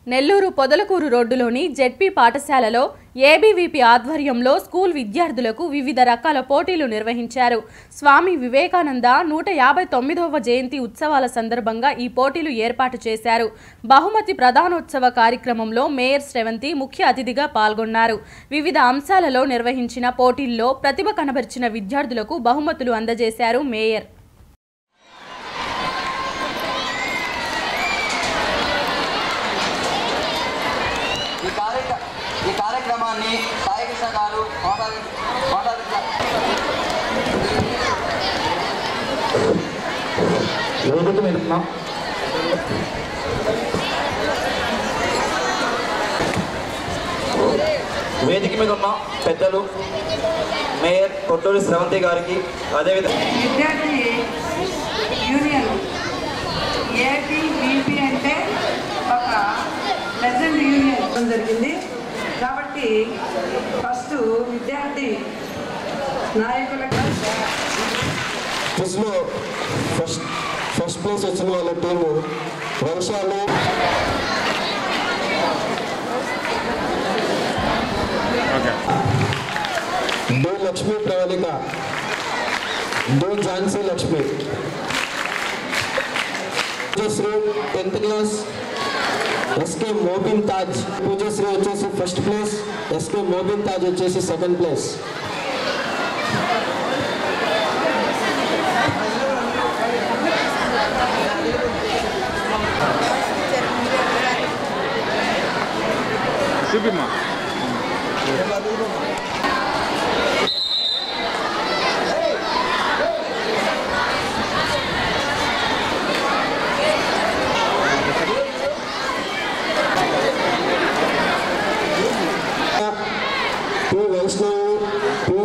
నెల్లూరు పొదలకూరు రోడ్డులోని జెడ్పీ పాఠశాలలో ఏబీవీపీ ఆధ్వర్యంలో స్కూల్ విద్యార్థులకు వివిధ రకాల పోటీలు నిర్వహించారు స్వామి వివేకానంద నూట యాభై తొమ్మిదవ జయంతి ఉత్సవాల సందర్భంగా ఈ పోటీలు ఏర్పాటు చేశారు బహుమతి ప్రధానోత్సవ కార్యక్రమంలో మేయర్ శ్రవంతి ముఖ్య అతిథిగా పాల్గొన్నారు వివిధ అంశాలలో నిర్వహించిన పోటీల్లో ప్రతిభ కనబరిచిన విద్యార్థులకు బహుమతులు అందజేశారు మేయర్ ఈ కార్యక్ర ఈ కార్యక్రమాన్ని సాయికృష్ణ గారు మాట్లాడి మాట్లాడుతున్నారు వేదిక మీద ఉన్నాం వేదిక మీద ఉన్న పెద్దలు మేయర్ కొట్టూరి శ్రవంతి గారికి అదేవిధంగా విద్యార్థి యూనియన్ ఏపీబీపీ అంటే ఒక ప్రెసెంట్ యూనియన్ ఇవ్వడం జరిగింది కాబట్టి ఫస్ట్ విద్యార్థి నాయకులకు క్విజ్లో ఫస్ట్ ఫస్ట్ ప్లేస్ వచ్చిన వాళ్ళ టీము వంశాలు D Lakshmi Pravalika D Jhansi Lakshmi Poojasri tenth class SK Mobin Taj Poojasri వచ్చేసి first place SK Mobin Taj వచ్చేసి సెకండ్ ప్లేస్ చూపిమ్మా P Vaishnavi P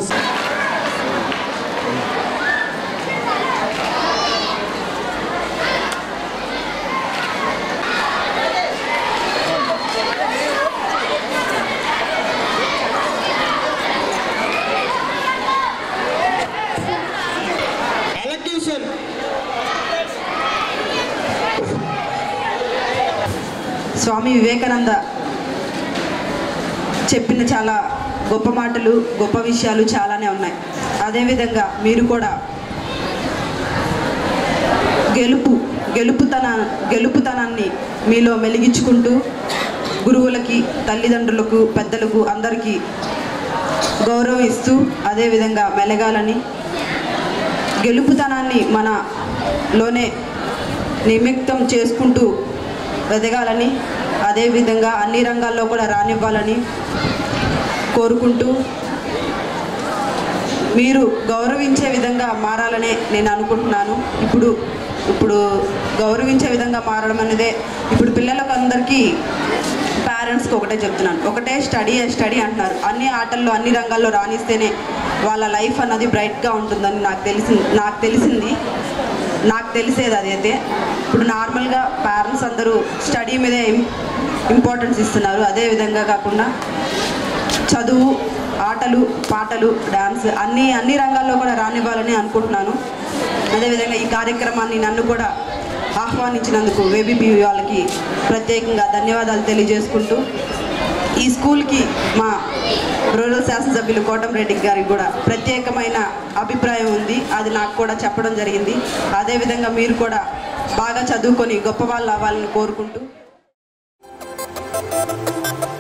elocution Swami Vivekananda చెప్పిన చాలా గొప్ప మాటలు గొప్ప విషయాలు చాలానే ఉన్నాయి అదేవిధంగా మీరు కూడా గెలుపు గెలుపుతన గెలుపుతనాన్ని మీలో మెలిగించుకుంటూ గురువులకి తల్లిదండ్రులకు పెద్దలకు అందరికీ గౌరవం ఇస్తూ అదేవిధంగా మెలగాలని గెలుపుతనాన్ని మనలోనే నిమిత్తం చేసుకుంటూ ఎదగాలని అదేవిధంగా అన్ని రంగాల్లో కూడా రానివ్వాలని కోరుకుంటూ మీరు గౌరవించే విధంగా మారాలనే నేను అనుకుంటున్నాను ఇప్పుడు ఇప్పుడు గౌరవించే విధంగా మారడం అనేదే ఇప్పుడు పిల్లలకు అందరికీ పేరెంట్స్కి ఒకటే చెప్తున్నాను ఒకటే స్టడీ స్టడీ అంటున్నారు అన్ని ఆటల్లో అన్ని రంగాల్లో రాణిస్తేనే వాళ్ళ లైఫ్ అన్నది బ్రైట్గా ఉంటుందని నాకు తెలిసింది నాకు తెలిసింది నాకు తెలిసేది అదైతే ఇప్పుడు నార్మల్గా పేరెంట్స్ అందరూ స్టడీ మీదే ఇంపార్టెన్స్ ఇస్తున్నారు అదే విధంగా కాకుండా చదువు ఆటలు పాటలు డ్యాన్స్ అన్ని అన్ని రంగాల్లో కూడా రానివ్వాలని అనుకుంటున్నాను అదేవిధంగా ఈ కార్యక్రమాన్ని నన్ను కూడా ఆహ్వానించినందుకు వేబీపీ వాళ్ళకి ప్రత్యేకంగా ధన్యవాదాలు తెలియజేసుకుంటూ ఈ స్కూల్కి మా రూరల్ శాసనసభ్యులు కోటంరెడ్డి గారికి కూడా ప్రత్యేకమైన అభిప్రాయం ఉంది అది నాకు కూడా చెప్పడం జరిగింది అదేవిధంగా మీరు కూడా బాగా చదువుకొని గొప్ప వాళ్ళు అవ్వాలని కోరుకుంటూ